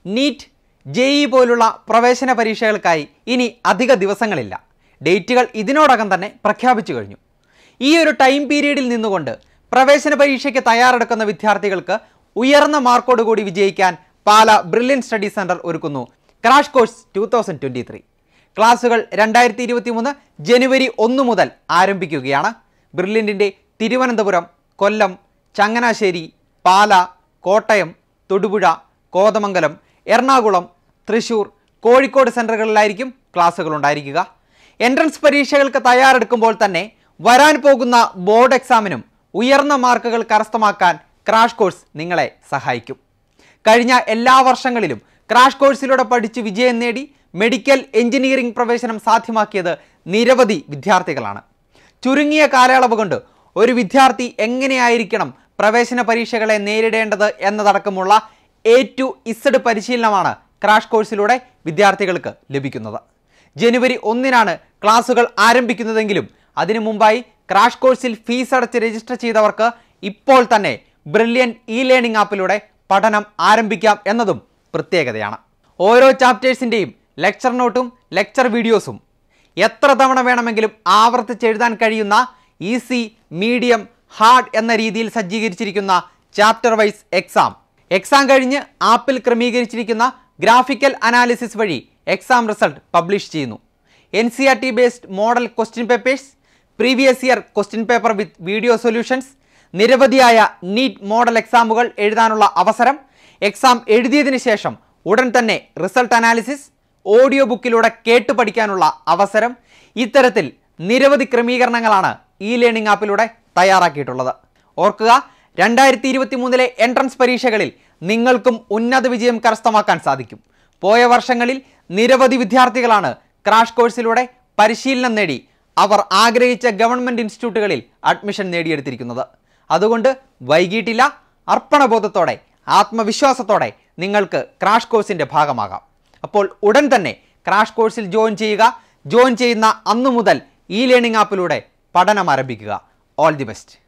NEET JEE പോലുള്ള പ്രവേശന പരീക്ഷകൾക്കായി ഇനി അധിക ദിവസങ്ങളില്ല ഡേറ്റുകൾ ഇതിനോടകം തന്നെ പ്രഖ്യാപിച്ചു കഴിഞ്ഞു ഈ ഒരു ടൈം പീരീഡിൽ നിന്നുകൊണ്ട് പ്രവേശന പരീക്ഷയ്ക്ക് തയ്യാറെടുക്കുന്ന വിദ്യാർത്ഥികൾക്ക് ഉയർന്ന മാർക്കോടുകൂടി വിജയിക്കാൻ പാല ബ്രില്യൻ സ്റ്റഡി സെന്റർ ഒരുക്കുന്നു crash course two thousand twenty three ക്ലാസുകൾ രണ്ടായിരത്തി ഇരുപത്തി മൂന്ന് ജനുവരി ഒന്ന് മുതൽ ആരംഭിക്കുകയാണ് ബ്രില്യൻറ്റിൻ്റെ തിരുവനന്തപുരം കൊല്ലം ചങ്ങനാശ്ശേരി പാല കോട്ടയം തൊടുപുഴ കോതമംഗലം എറണാകുളം തൃശൂർ കോഴിക്കോട് സെൻറ്ററുകളിലായിരിക്കും ക്ലാസ്സുകൾ ഉണ്ടായിരിക്കുക എൻട്രൻസ് പരീക്ഷകൾക്ക് തയ്യാറെടുക്കുമ്പോൾ തന്നെ വരാൻ പോകുന്ന ബോർഡ് എക്സാമിനും ഉയർന്ന മാർക്കുകൾ കരസ്ഥമാക്കാൻ ക്രാഷ് കോഴ്സ് നിങ്ങളെ സഹായിക്കും കഴിഞ്ഞ എല്ലാ വർഷങ്ങളിലും ക്രാഷ് കോഴ്സിലൂടെ പഠിച്ച് വിജയം നേടി മെഡിക്കൽ എഞ്ചിനീയറിംഗ് പ്രവേശനം സാധ്യമാക്കിയത് നിരവധി വിദ്യാർത്ഥികളാണ് ചുരുങ്ങിയ കാലയളവ് കൊണ്ട് ഒരു വിദ്യാർത്ഥി എങ്ങനെയായിരിക്കണം പ്രവേശന പരീക്ഷകളെ നേരിടേണ്ടത് എന്നതടക്കമുള്ള എ ടു ഇസഡ് പരിശീലനമാണ് ക്രാഷ് കോഴ്സിലൂടെ വിദ്യാർത്ഥികൾക്ക് ലഭിക്കുന്നത് ജനുവരി ഒന്നിനാണ് ക്ലാസുകൾ ആരംഭിക്കുന്നതെങ്കിലും അതിനു മുമ്പായി ക്രാഷ് കോഴ്സിൽ ഫീസ് അടച്ച് രജിസ്റ്റർ ചെയ്തവർക്ക് ഇപ്പോൾ തന്നെ ബ്രില്യൻ ഇ ലേണിംഗ് ആപ്പിലൂടെ പഠനം ആരംഭിക്കാം എന്നതും പ്രത്യേകതയാണ് ഓരോ ചാപ്റ്റേഴ്സിൻ്റെയും ലെക്ചർ നോട്ടും ലെക്ചർ വീഡിയോസും എത്ര തവണ വേണമെങ്കിലും ആവർത്തിച്ചെഴുതാൻ കഴിയുന്ന ഈസി മീഡിയം ഹാർഡ് എന്ന രീതിയിൽ സജ്ജീകരിച്ചിരിക്കുന്ന ചാപ്റ്റർ വൈസ് എക്സാം എക്സാം കഴിഞ്ഞ് ആപ്പിൽ ക്രമീകരിച്ചിരിക്കുന്ന ഗ്രാഫിക്കൽ അനാലിസിസ് വഴി എക്സാം റിസൾട്ട് പബ്ലിഷ് ചെയ്യുന്നു N C R T based model question papers previous year question paper with video solutions നിരവധിയായ നീറ്റ് മോഡൽ എക്സാമുകൾ എഴുതാനുള്ള അവസരം എക്സാം എഴുതിയതിനു ശേഷം ഉടൻ തന്നെ റിസൾട്ട് അനാലിസിസ് ഓഡിയോ ബുക്കിലൂടെ കേട്ട് പഠിക്കാനുള്ള അവസരം ഇത്തരത്തിൽ നിരവധി ക്രമീകരണങ്ങളാണ് ഇ ലേണിംഗ് ആപ്പിലൂടെ തയ്യാറാക്കിയിട്ടുള്ളത് ഓർക്കുക രണ്ടായിരത്തി ഇരുപത്തി മൂന്നിലെ എൻട്രൻസ് പരീക്ഷകളിൽ നിങ്ങൾക്കും ഉന്നത വിജയം കരസ്ഥമാക്കാൻ സാധിക്കും പോയ വർഷങ്ങളിൽ നിരവധി വിദ്യാർത്ഥികളാണ് ക്രാഷ് കോഴ്സിലൂടെ പരിശീലനം നേടി അവർ ആഗ്രഹിച്ച ഗവൺമെൻറ് ഇൻസ്റ്റിറ്റ്യൂട്ടുകളിൽ അഡ്മിഷൻ നേടിയെടുത്തിരിക്കുന്നത് അതുകൊണ്ട് വൈകിട്ടില്ല അർപ്പണബോധത്തോടെ ആത്മവിശ്വാസത്തോടെ നിങ്ങൾക്ക് ക്രാഷ് കോഴ്സിൻ്റെ ഭാഗമാകാം അപ്പോൾ ഉടൻ തന്നെ ക്രാഷ് കോഴ്സിൽ ജോയിൻ ചെയ്യുക ജോയിൻ ചെയ്യുന്ന അന്നു മുതൽ ഇ ലേണിംഗ് ആപ്പിലൂടെ പഠനം ആരംഭിക്കുക ഓൾ ദി ബെസ്റ്റ്